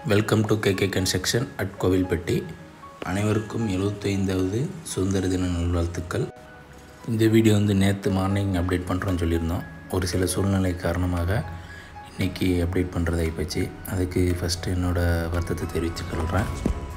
welcome to KK construction at Kovilpatti அனைவருக்கும் எழுபத்தைந்தாவது சுதந்திர தின நல்வாழ்த்துக்கள் இந்த வீடியோ வந்து நேற்று மார்னிங் அப்டேட் பண்ணுறோன்னு சொல்லியிருந்தோம் ஒரு சில சூழ்நிலை காரணமாக இன்றைக்கி அப்டேட் பண்ணுறதாகி போச்சு அதுக்கு ஃபஸ்ட்டு என்னோடய வருத்தத்தை தெரிவித்துக்கொள்கிறேன்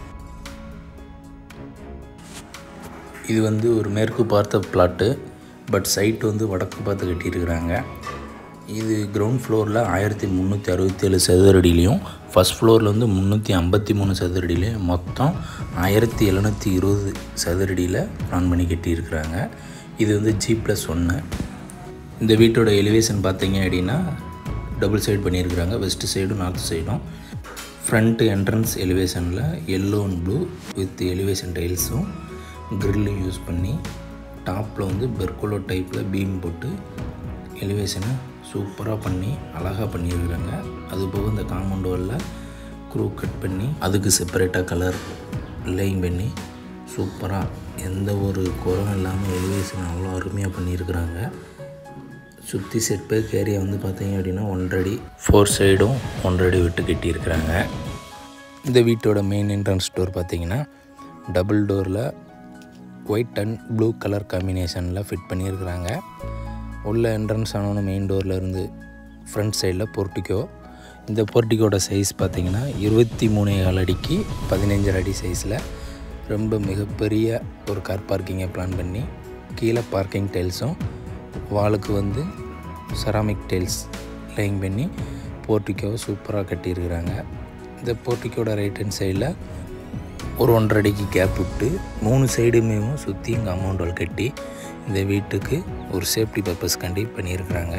இது வந்து ஒரு மேற்கு பார்த்த பிளாட்டு பட் சைட் வந்து வடக்கு பார்த்து கட்டியிருக்கிறாங்க இது கிரவுண்ட் ஃப்ளோரில் ஆயிரத்தி முந்நூற்றி அறுபத்தேழு சதுரடியிலையும் ஃபஸ்ட் ஃப்ளோரில் வந்து முந்நூற்றி ஐம்பத்தி மூணு சதுரடியிலையும் மொத்தம் ஆயிரத்தி எழுநூற்றி இருபது சதுரடியில் பிளான் பண்ணி கட்டியிருக்கிறாங்க இது வந்து ஜி ப்ளஸ் ஒன்று இந்த வீட்டோட எலிவேஷன் பார்த்தீங்க அப்படின்னா டபுள் சைடு பண்ணியிருக்கிறாங்க வெஸ்ட் சைடும் நார்த் சைடும் ஃப்ரண்ட் என்ட்ரன்ஸ் எலிவேஷனில் yellow and blue with elevation டைல்ஸும் க்ரில்லும் யூஸ் பண்ணி டாப்பில் வந்து பெர்குலோ டைப்பில் பீம் போட்டு எலிவேஷனை சூப்பராக பண்ணி அழகாக பண்ணியிருக்கிறாங்க அது போக இந்த காம்பவுண்ட் வாலில் க்ரூ கட் பண்ணி அதுக்கு செப்பரேட்டாக கலர் லைன் பண்ணி சூப்பராக எந்த ஒரு குறம் இல்லாமல் எலிவேஷன் அவ்வளோ அருமையாக பண்ணியிருக்கிறாங்க சுற்றி செட்பேக் ஏரியா வந்து பார்த்தீங்க அப்படின்னா ஒன்றடி ஃபோர் சைடும் ஒன்றடி விட்டு கட்டியிருக்கிறாங்க இந்த வீட்டோட மெயின் என்ட்ரன்ஸ் டோர் பார்த்தீங்கன்னா டபுள் டோரில் ஒயிட் அண்ட் ப்ளூ கலர் காம்பினேஷனில் ஃபிட் பண்ணியிருக்கிறாங்க உள்ள என்ட்ரன்ஸ் ஆனவொன்னு மெயின் டோரில் இருந்து ஃப்ரண்ட் சைடில் போர்ட்டிக்கோ இந்த போர்ட்டிக்கோட சைஸ் பார்த்திங்கன்னா இருபத்தி மூணு ஏழு அடிக்கு பதினஞ்சரை அடி சைஸில் ரொம்ப மிகப்பெரிய ஒரு கார் பார்க்கிங்கை பிளான் பண்ணி கீழே பார்க்கிங் டைல்ஸும் வாலுக்கு வந்து செராமிக் டைல்ஸ் லைங் பண்ணி போர்ட்டிக்கோவை சூப்பராக கட்டியிருக்கிறாங்க இந்த போர்ட்டிக்கோட ரைட் ஹேண்ட் சைடில் ஒரு ஒன்றரை அடிக்கு கேப் விட்டு மூணு சைடுமே சுற்றி இங்கே அமௌண்ட் வால் கட்டி இந்த வீட்டுக்கு ஒரு சேஃப்டி பர்பஸ்க்காண்டி பண்ணியிருக்கிறாங்க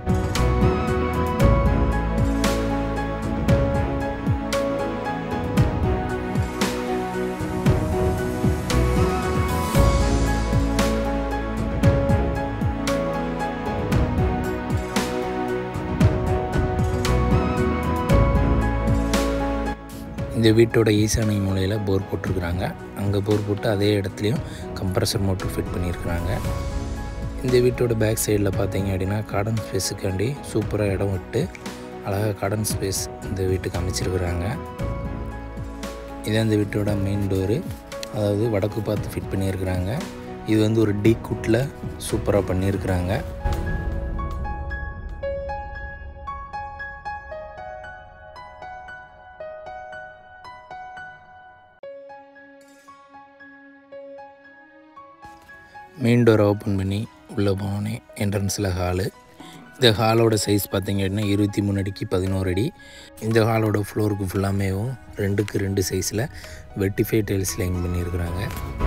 இந்த வீட்டோட ஈசானை மூலையில் போர் போட்டிருக்கிறாங்க அங்கே போர் போட்டு அதே இடத்துலையும் கம்ப்ரஸர் மோட்டர் ஃபிட் பண்ணியிருக்கிறாங்க இந்த வீட்டோட பேக் சைடில் பார்த்தீங்க அப்படின்னா கார்டன் ஸ்பேஸுக்காண்டி சூப்பராக இடம் விட்டு அழகாக கார்டன் ஸ்பேஸ் இந்த வீட்டுக்கு அமைச்சிருக்கிறாங்க இதான் இந்த வீட்டோட மெயின் டோரு அதாவது வடக்கு பார்த்து ஃபிட் பண்ணியிருக்கிறாங்க இது வந்து ஒரு டீ குட்டில் சூப்பராக பண்ணியிருக்கிறாங்க மெயின் டோரை ஓப்பன் பண்ணி உள்ளே போனோன்னே என்ட்ரன்ஸில் ஹாலு இந்த ஹாலோட சைஸ் பார்த்திங்க அப்படின்னா இருபத்தி மூணு அடிக்கு பதினோரு அடி இந்த ஹாலோட ஃப்ளோருக்கு ஃபுல்லாமேவும் ரெண்டுக்கு ரெண்டு சைஸில் வெட்டிஃபை டைல்ஸ் லைன் பண்ணியிருக்கிறாங்க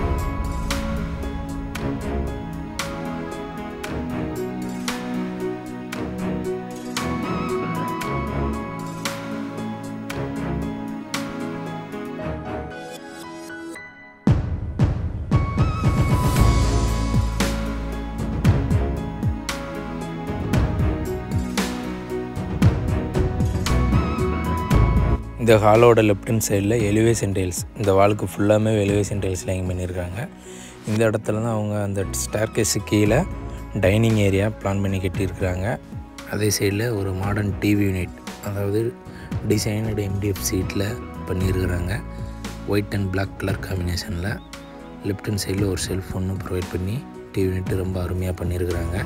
இந்த ஹாலோட லெஃப்ட் ஹேண்ட் சைடில் எலிவேஷன் டைல்ஸ் இந்த வாலுக்கு ஃபுல்லாமே எலிவேஷன் டைல்ஸ் லைன் பண்ணியிருக்காங்க இந்த இடத்துல தான் அவங்க அந்த ஸ்டார்கேஸு கீழே டைனிங் ஏரியா பிளான் பண்ணி கட்டியிருக்கிறாங்க அதே சைடில் ஒரு மாடர்ன் டிவி யூனிட் அதாவது டிசைனடு எம்டிஎஃப் சீட்டில் பண்ணியிருக்கிறாங்க ஒயிட் அண்ட் பிளாக் கலர் காம்பினேஷனில் லெஃப்ட் ஹேண்ட் சைடில் ஒரு செல்ஃப் ஒன்று ப்ரொவைட் பண்ணி டிவி யூனிட் ரொம்ப அருமையாக பண்ணியிருக்கிறாங்க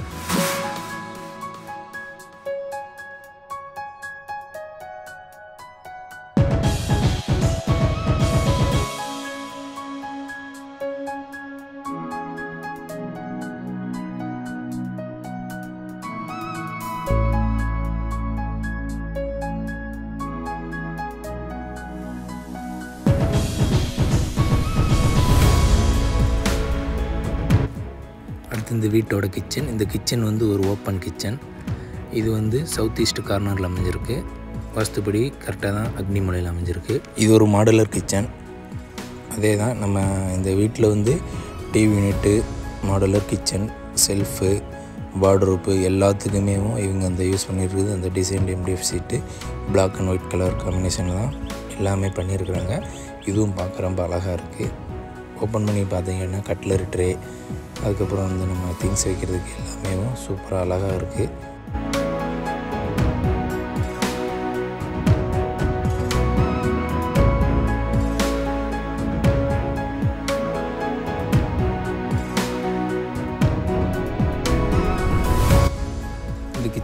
அடுத்து இந்த வீட்டோட கிச்சன் இந்த கிச்சன் வந்து ஒரு ஓப்பன் கிச்சன் இது வந்து சவுத் ஈஸ்ட் கார்னரில் அமைஞ்சிருக்கு வாஸ்துப்படி கரெக்டாக தான் அக்னிமலையில் அமைஞ்சிருக்கு இது ஒரு மாடலர் கிச்சன் அதே தான் நம்ம இந்த வீட்டில் வந்து TV unit modular kitchen shelf wardrobe எல்லாத்துக்குமே இவங்க அந்த யூஸ் பண்ணியிருக்குது அந்த design MDF sheet black and white colour காம்பினேஷனில் தான் எல்லாமே பண்ணியிருக்கிறாங்க இதுவும் பார்க்க ரொம்ப அழகாக இருக்குது ஓப்பன் பண்ணி பார்த்தீங்கன்னா கட்லரி ட்ரே அதுக்கப்புறம் வந்து நம்ம திங்ஸ் வைக்கிறதுக்கு எல்லாமே சூப்பராக அழகாக இருக்குது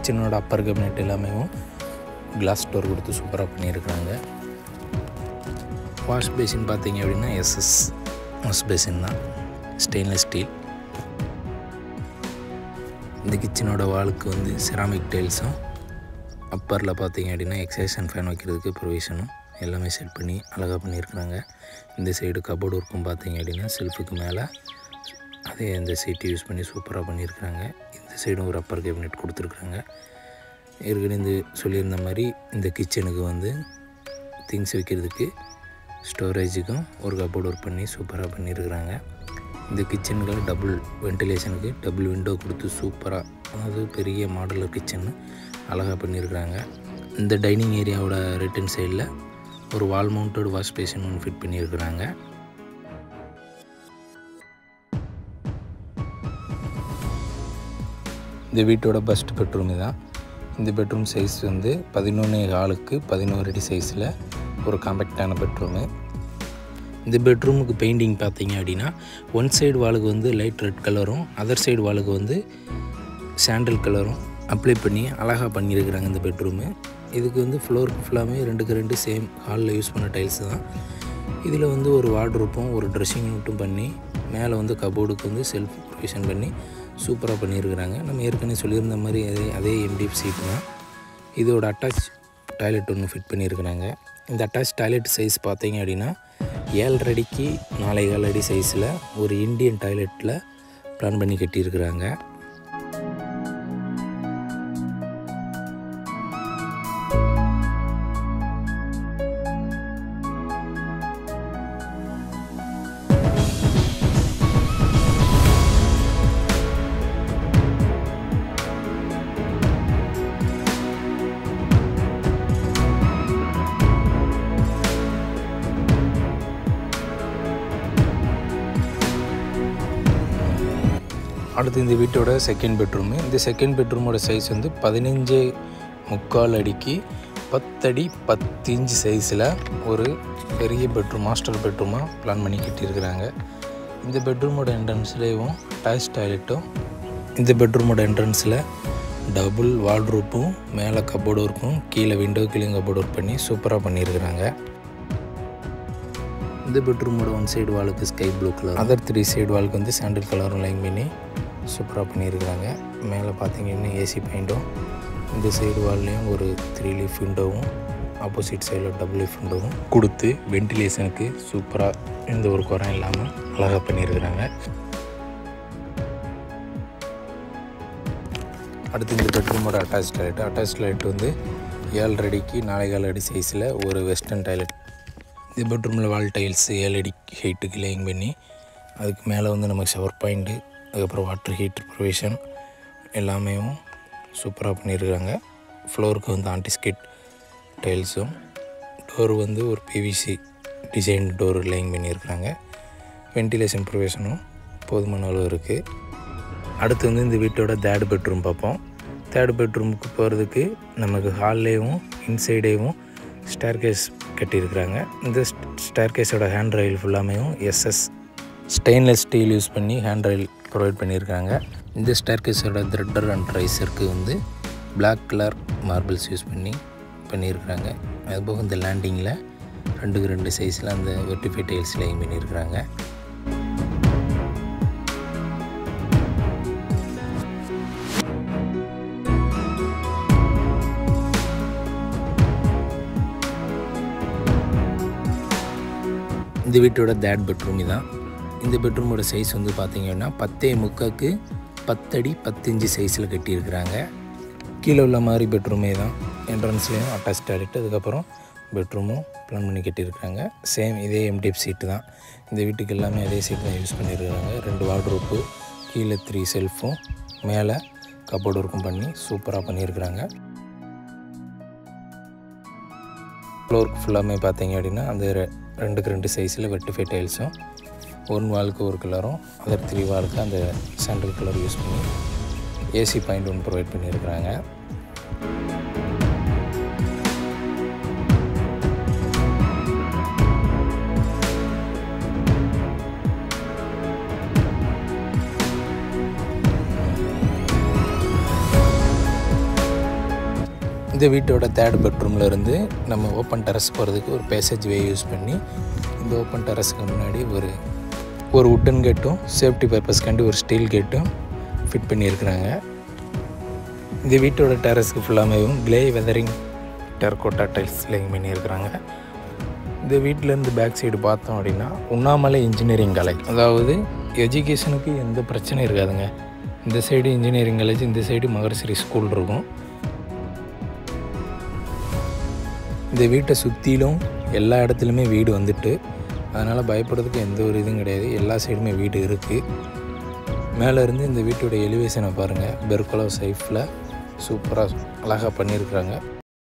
கிச்சனோட அப்பர் கேபினெட் எல்லாமே கிளாஸ் டோர் கொடுத்து சூப்பராக பண்ணியிருக்கிறாங்க வாஷ் பேசின் பார்த்தீங்க அப்படின்னா எஸ்எஸ் வாஷ் பேசின் தான் ஸ்டெயின்லெஸ் ஸ்டீல் இந்த கிச்சனோட வாலுக்கு வந்து செராமிக் டைல்ஸும் அப்பரில் பார்த்தீங்க அப்படின்னா எக்ஸசைஸ் ஃபேன் வைக்கிறதுக்கு ப்ரொவிஷனும் எல்லாமே செட் பண்ணி அழகாக பண்ணியிருக்கிறாங்க இந்த சைடு கபோர்டு ஒர்க்கும் பார்த்தீங்க அப்படின்னா செல்ஃபுக்கு மேலே அதே அந்த சீட்டு யூஸ் பண்ணி சூப்பராக பண்ணியிருக்கிறாங்க இந்த சைடும் ஒரு அப்பர் கேபினெட் கொடுத்துருக்குறாங்க ஏற்கனவே இந்த சொல்லியிருந்த மாதிரி இந்த கிச்சனுக்கு வந்து திங்ஸ் வைக்கிறதுக்கு ஸ்டோரேஜுக்கும் ஒரு கபோர்டு ஒர்க் பண்ணி சூப்பராக பண்ணியிருக்கிறாங்க இந்த கிச்சனுக்கு டபுள் வென்டிலேஷனுக்கு டபுள் விண்டோ கொடுத்து சூப்பராக அதாவது பெரிய மாடலர் கிச்சன் அழகாக பண்ணியிருக்கிறாங்க இந்த டைனிங் ஏரியாவோட ரிட்டன் சைடில் ஒரு வால் மவுண்டட் வாஷ் பேஷன் ஒன்று ஃபிட் பண்ணியிருக்கிறாங்க இந்த வீட்டோட ஃபஸ்ட் பெட்ரூம் தான் இந்த பெட்ரூம் சைஸ் வந்து பதினொன்று ஆளுக்கு பதினோரு அடி சைஸில் ஒரு காம்பேக்டான பெட்ரூமு இந்த பெட்ரூமுக்கு பெயிண்டிங் பார்த்தீங்க அப்படின்னா ஒன் சைடு வாலுக்கு வந்து லைட் ரெட் கலரும் அதர் சைடு வாலுக்கு வந்து சாண்டல் கலரும் அப்ளை பண்ணி அழகாக பண்ணியிருக்கிறாங்க இந்த பெட்ரூமு இதுக்கு வந்து ஃப்ளோருக்கு ஃபுல்லாமே ரெண்டுக்கு ரெண்டு சேம் ஹாலில் யூஸ் பண்ண டைல்ஸ் தான் இதில் வந்து ஒரு வார்ட்ரூப்பும் ஒரு ட்ரெஸ்ஸிங் யூனிட்டும் பண்ணி மேலே வந்து கபோர்டுக்கு வந்து செல்ஃப் ப்ரொவிஷன் பண்ணி சூப்பராக பண்ணியிருக்கிறாங்க நம்ம ஏற்கனவே சொல்லியிருந்த மாதிரி அதே அதே எம்டிஎஃப் சீட் தான் இதோட அட்டாச் டாய்லெட் ஒன்று ஃபிட் பண்ணியிருக்கிறாங்க இந்த அட்டாச் டாய்லெட் சைஸ் பார்த்தீங்க அப்படின்னா ஏழரை அடிக்கு நாலே கால் அடி சைஸில் ஒரு இந்தியன் டாய்லெட்டில் பிளான் பண்ணி கட்டியிருக்கிறாங்க அடுத்து இந்த வீட்டோட செகண்ட் பெட்ரூமு இந்த செகண்ட் பெட்ரூமோட சைஸ் வந்து பதினஞ்சு முக்கால் அடிக்கு பத்தடி பத்து இன்ச்சு சைஸில் ஒரு பெரிய பெட்ரூம் மாஸ்டர் பெட்ரூமாக பிளான் பண்ணி கட்டியிருக்கிறாங்க இந்த பெட்ரூமோட என்ட்ரன்ஸ்லேயும் அட்டாச் டாய்லெட்டும் இந்த பெட்ரூமோட என்ட்ரன்ஸில் டபுள் வால்ட்ரூப்பும் மேலே கபோர்டு ஒர்க்கும் கீழே விண்டோ கீழே கபோர்டு ஒர்க் பண்ணி சூப்பராக பண்ணியிருக்கிறாங்க இந்த பெட்ரூமோட ஒன் சைடு வாலுக்கு sky blue colour other three side வாலுக்கு வந்து சாண்டில் கலரும் லைன் பண்ணி சூப்பராக பண்ணியிருக்கிறாங்க மேலே பார்த்தீங்கன்னா ஏசி பெயிண்ட்டும் இந்த சைடு வால்லையும் ஒரு த்ரீ லீஃப் விண்டோவும் ஆப்போசிட் சைடில் டபுள் லீஃப் விண்டோவும் கொடுத்து வென்டிலேஷனுக்கு சூப்பராக எந்த ஒரு குறையும் இல்லாமல் அழகாக பண்ணியிருக்கிறாங்க அடுத்து இந்த பெட்ரூமோட அட்டாச் டாய்லெட் அட்டாச் டாய்லெட் வந்து ஏழு அடிக்கு நாலேகால் அடி சைஸில் ஒரு வெஸ்டர்ன் டாய்லெட் இந்த பெட்ரூமில் வால் டைல்ஸ் ஏழு அடி ஹைட்டுக்கு லேயிங் பண்ணி அதுக்கு மேலே வந்து நமக்கு ஷவர் பாயிண்ட்டு அதுக்கப்புறம் வாட்டர் ஹீட்டர் ப்ரொவிஷன் எல்லாமே சூப்பராக பண்ணியிருக்காங்க ஃப்ளோருக்கு வந்து ஆன்டிஸ்கேட் டைல்ஸும் டோர் வந்து ஒரு பிவிசி டிசைன் டோர் லேயிங் பண்ணியிருக்கிறாங்க வென்டிலேஷன் ப்ரொவிஷனும் போதுமான அளவு இருக்குது அடுத்து வந்து இந்த வீட்டோட தேர்ட் பெட்ரூம் பார்ப்போம் தேர்ட் பெட்ரூமுக்கு போகிறதுக்கு நமக்கு ஹால்லேயும் இன்சைடேவும் ஸ்டேர்கேஸ் கட்டியிருக்கிறாங்க இந்த ஸ்டேர்கேஸோட ஹேண்ட் ரயில் ஃபுல்லாமே எஸ்எஸ் ஸ்டெயின்லெஸ் ஸ்டீல் யூஸ் பண்ணி ஹேண்ட் ரயில் ப்ரொவைட் பண்ணியிருக்காங்க இந்த ஸ்டேர்கேஸோட த்ரெட்டர் அண்ட் ரைஸருக்கு வந்து பிளாக் கலர் மார்பிள்ஸ் யூஸ் பண்ணி பண்ணியிருக்கிறாங்க அதுபோக இந்த லேண்டிங்கில் ரெண்டுக்கு ரெண்டு சைஸில் அந்த வெர்டிஃபை டைல்ஸ் லைன் பண்ணியிருக்கிறாங்க இந்த வீட்டோட தேட் பெட்ரூம் தான் இந்த பெட்ரூமோட சைஸ் வந்து பார்த்தீங்கன்னா பத்தே முக்காக்கு பத்தடி பத்தஞ்சு சைஸில் கட்டியிருக்கிறாங்க கீழே உள்ள மாதிரி பெட்ரூமே தான் என்ட்ரன்ஸ்லேயும் அட்டாச் டாய்லெட் அதுக்கப்புறம் பெட்ரூமும் பிளான் பண்ணி கட்டியிருக்காங்க சேம் இதே எம்டிஎஃப் சீட்டு தான் இந்த வீட்டுக்கு எல்லாமே அதே சீட்டு தான் யூஸ் பண்ணியிருக்கிறாங்க ரெண்டு வார்ட்ரோப்பு கீழே த்ரீ செல்ஃபும் மேலே கபோர்டு ஒர்க்கும் பண்ணி சூப்பராக பண்ணியிருக்கிறாங்க ஃப்ளோருக்கு ஃபுல்லாமே பார்த்தீங்க அப்படின்னா அந்த ரெ- ரெண்டுக்கு ரெண்டு சைஸில் வெட்டிஃபை டைல்ஸும் ஒன் வாலுக்கு ஒரு கலரும் அதர் த்ரீ வாலுக்கு அந்த சாண்டல் கலர் யூஸ் பண்ணி ஏசி பாயிண்ட் ஒன்று ப்ரொவைட் பண்ணியிருக்கிறாங்க இந்த வீட்டோட தேர்ட் பெட்ரூமில் இருந்து நம்ம ஓப்பன் டெரஸ் போகிறதுக்கு ஒரு பேசேஜ் வே யூஸ் பண்ணி இந்த ஓப்பன் டெரஸுக்கு முன்னாடி ஒரு ஒரு உட்டன் கேட்டும் சேஃப்டி பர்பஸ்க்காண்டி ஒரு ஸ்டீல் கேட்டும் ஃபிட் பண்ணியிருக்கிறாங்க இந்த வீட்டோட டெரஸ்க்கு ஃபுல்லாமேவும் clay weathering terracotta tiles laying பண்ணியிருக்கிறாங்க இந்த வீட்டிலேருந்து பேக் சைடு பார்த்தோம் அப்படின்னா உண்ணாமலை இன்ஜினியரிங் காலேஜ் அதாவது எஜுகேஷனுக்கு எந்த பிரச்சனையும் இருக்காதுங்க இந்த சைடு இன்ஜினியரிங் காலேஜ் இந்த சைடு மகரஸ்ரீ ஸ்கூல் இருக்கும் இந்த வீட்டை சுற்றிலும் எல்லா இடத்துலையுமே வீடு வந்துட்டு அதனால் பயப்படுறதுக்கு எந்த ஒரு இதுவும் கிடையாது எல்லா சைடுமே வீடு இருக்குது மேலே இருந்து இந்த வீட்டோட எலிவேஷனை பாருங்கள் பெர்குலோ சைஃபில் சூப்பராக அழகாக பண்ணியிருக்கிறாங்க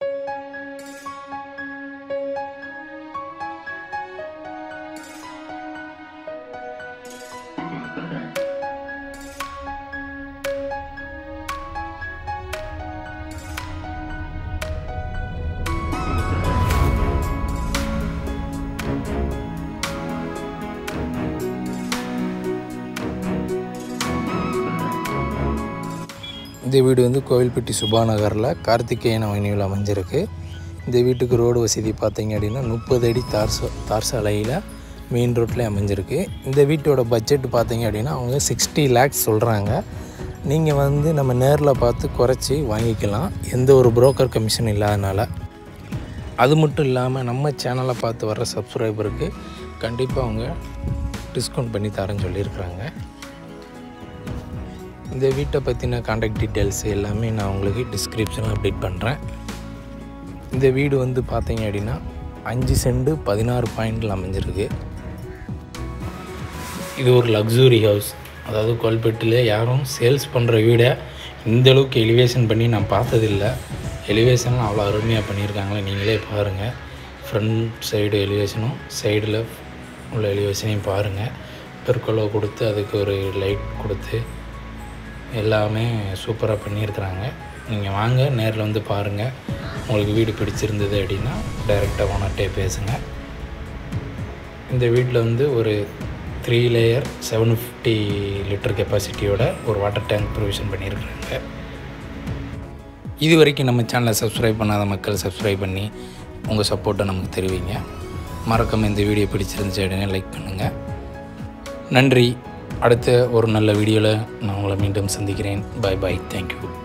இந்த வீடு வந்து கோவில்பட்டி சுபா நகரில் கார்த்திகேயன் அவனியில் அமைஞ்சிருக்கு இந்த வீட்டுக்கு ரோடு வசதி பார்த்தீங்க அப்படின்னா முப்பது அடி தார் சா- தார் சாலையில் மெயின் ரோட்டில் அமைஞ்சிருக்கு இந்த வீட்டோட பட்ஜெட் பார்த்தீங்க அப்படின்னா அவங்க சிக்ஸ்டி லேக்ஸ் சொல்கிறாங்க நீங்கள் வந்து நம்ம நேரில் பார்த்து குறைச்சி வாங்கிக்கலாம் எந்த ஒரு புரோக்கர் கமிஷன் இல்லாதனால அது மட்டும் இல்லாமல் நம்ம சேனலை பார்த்து வர்ற சப்ஸ்கிரைபருக்கு கண்டிப்பாக அவங்க டிஸ்கவுண்ட் பண்ணி தரேன்னு சொல்லியிருக்கிறாங்க இந்த வீட்டை பற்றின காண்டாக்ட் டீட்டெயில்ஸ் எல்லாமே நான் உங்களுக்கு டிஸ்கிரிப்ஷனில் அப்டேட் பண்ணுறேன் இந்த வீடு வந்து பார்த்தீங்க அப்படின்னா அஞ்சு சென்ட் பதினாறு பாயிண்டில் அமைஞ்சிருக்கு இது ஒரு லக்ஸுரி ஹவுஸ் அதாவது கோல்பேட்டில் யாரும் சேல்ஸ் பண்ணுற வீடை இந்த அளவுக்கு எலிவேஷன் பண்ணி நான் பார்த்ததில்ல எலிவேஷன்லாம் அவ்வளோ அருமையாக பண்ணியிருக்காங்களே நீங்களே பாருங்கள் ஃப்ரண்ட் சைடு எலிவேஷனும் சைடில் உள்ள எலிவேஷனையும் பாருங்கள் பெருக்கொலோ கொடுத்து அதுக்கு ஒரு லைட் கொடுத்து எல்லாமே சூப்பராக பண்ணியிருக்கிறாங்க நீங்கள் வாங்க நேரில் வந்து பாருங்கள் உங்களுக்கு வீடு பிடிச்சிருந்தது அப்படின்னா டைரெக்டாக ஓனர்கிட்டே பேசுங்க இந்த வீட்டில் வந்து ஒரு three layer seven fifty litre கெப்பாசிட்டியோட ஒரு வாட்டர் டேங்க் ப்ரொவிஷன் பண்ணியிருக்கிறாங்க இது வரைக்கும் நம்ம சேனலை சப்ஸ்கிரைப் பண்ணாத மக்கள் சப்ஸ்கிரைப் பண்ணி உங்கள் சப்போர்ட்டை நமக்கு தெரிவிங்க மறக்காம இந்த வீடியோ பிடிச்சிருந்துச்சு அப்படின்னா லைக் பண்ணுங்கள் நன்றி அடுத்த ஒரு நல்ல வீடியோவில் நான் உங்களை மீண்டும் சந்திக்கிறேன் பை பை தேங்க்யூ